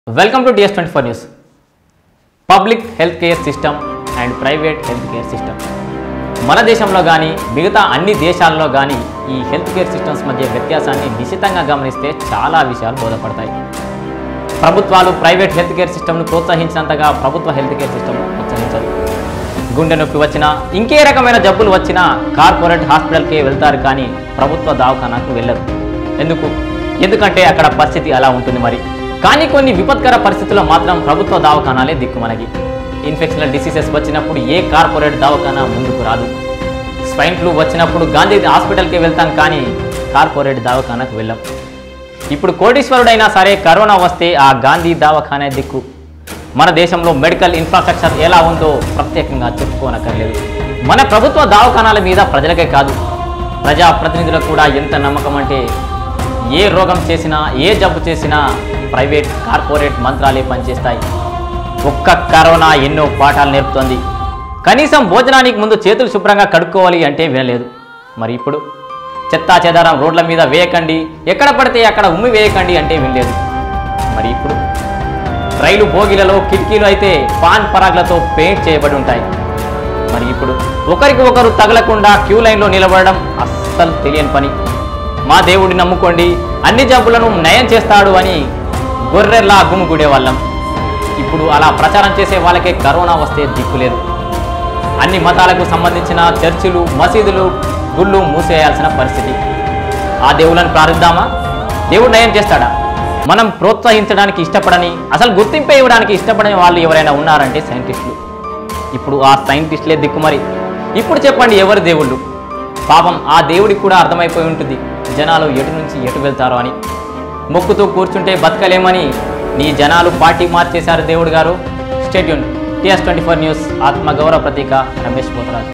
welcome to DS twenty four news public health care system and private health care system మన దేశంలో కానీ మిగతా అన్ని దేశాల్లో కానీ ఈ హెల్త్ కేర్ సిస్టమ్స్ మధ్య వ్యత్యాసాన్ని నిశితంగా గమనిస్తే చాలా విషయాలు బోధపడతాయి ప్రభుత్వాలు ప్రైవేట్ హెల్త్ కేర్ సిస్టమ్ను ప్రోత్సహించినంతగా ప్రభుత్వ హెల్త్ కేర్ సిస్టమ్ను ప్రోత్సహించదు గుండె నొప్పి వచ్చినా ఇంకే రకమైన జబ్బులు వచ్చినా కార్పొరేట్ హాస్పిటల్కే వెళ్తారు కానీ ప్రభుత్వ దవాఖానాకు వెళ్ళరు ఎందుకు ఎందుకంటే అక్కడ పరిస్థితి అలా ఉంటుంది మరి కానీ కొన్ని విపత్కర పరిస్థితుల్లో మాత్రం ప్రభుత్వ దవాఖానాలే దిక్కు మనకి ఇన్ఫెక్షనల్ డిసీజెస్ వచ్చినప్పుడు ఏ కార్పొరేట్ దవాఖానా ముందుకు రాదు స్వైన్ ఫ్లూ వచ్చినప్పుడు గాంధీ హాస్పిటల్కి వెళ్తాం కానీ కార్పొరేట్ దవాఖానాకు వెళ్ళాం ఇప్పుడు కోటీశ్వరుడైనా సరే కరోనా వస్తే ఆ గాంధీ దవాఖానే దిక్కు మన దేశంలో మెడికల్ ఇన్ఫ్రాస్ట్రక్చర్ ఎలా ఉందో ప్రత్యేకంగా చెప్పుకోనక్కర్లేదు మన ప్రభుత్వ దవాఖానాల మీద ప్రజలకే కాదు ప్రజా ప్రతినిధులకు కూడా ఎంత నమ్మకం అంటే ఏ రోగం చేసినా ఏ జబ్బు చేసినా ప్రైవేట్ కార్పొరేట్ మంత్రాలే పనిచేస్తాయి ఒక్క కరోనా ఎన్నో పాఠాలు నేర్పుతోంది కనీసం భోజనానికి ముందు చేతులు శుభ్రంగా కడుక్కోవాలి అంటే వినలేదు మరి ఇప్పుడు చెత్తా చెదారం రోడ్ల మీద వేయకండి ఎక్కడ పడితే అక్కడ ఉమ్మి వేయకండి అంటే వినలేదు మరి ఇప్పుడు రైలు బోగిలలో కిటికీలు అయితే పాన్ పరాగ్లతో పెయింట్ చేయబడి ఉంటాయి మరి ఇప్పుడు ఒకరికి ఒకరు తగలకుండా క్యూ లైన్లో నిలబడడం అస్సలు తెలియని పని మా దేవుడిని నమ్ముకోండి అన్ని జబ్బులను నయం చేస్తాడు అని గొర్రెల్లా గుమ్ముగుడే వాళ్ళం ఇప్పుడు అలా ప్రచారం చేసే వాళ్ళకే కరోనా వస్తే దిక్కులేదు అన్ని మతాలకు సంబంధించిన చర్చిలు మసీదులు గుళ్ళు మూసేయాల్సిన పరిస్థితి ఆ దేవుళ్ళని ప్రార్థిద్దామా దేవుడు నయం చేస్తాడా మనం ప్రోత్సహించడానికి ఇష్టపడని అసలు గుర్తింపే ఇవ్వడానికి ఇష్టపడని వాళ్ళు ఎవరైనా ఉన్నారంటే సైంటిస్టులు ఇప్పుడు ఆ సైంటిస్టులే దిక్కుమరి ఇప్పుడు చెప్పండి ఎవరు దేవుళ్ళు పాపం ఆ దేవుడికి కూడా అర్థమైపోయి ఉంటుంది జనాలు ఎటు నుంచి ఎటు వెళ్తారో అని మొక్కుతూ కూర్చుంటే బతకలేమని నీ జనాలు పార్టీ మార్చేశారు దేవుడు గారు stay tuned TS twenty four news ఆత్మగౌరవ ప్రతీక రమేష్ పోతరాజు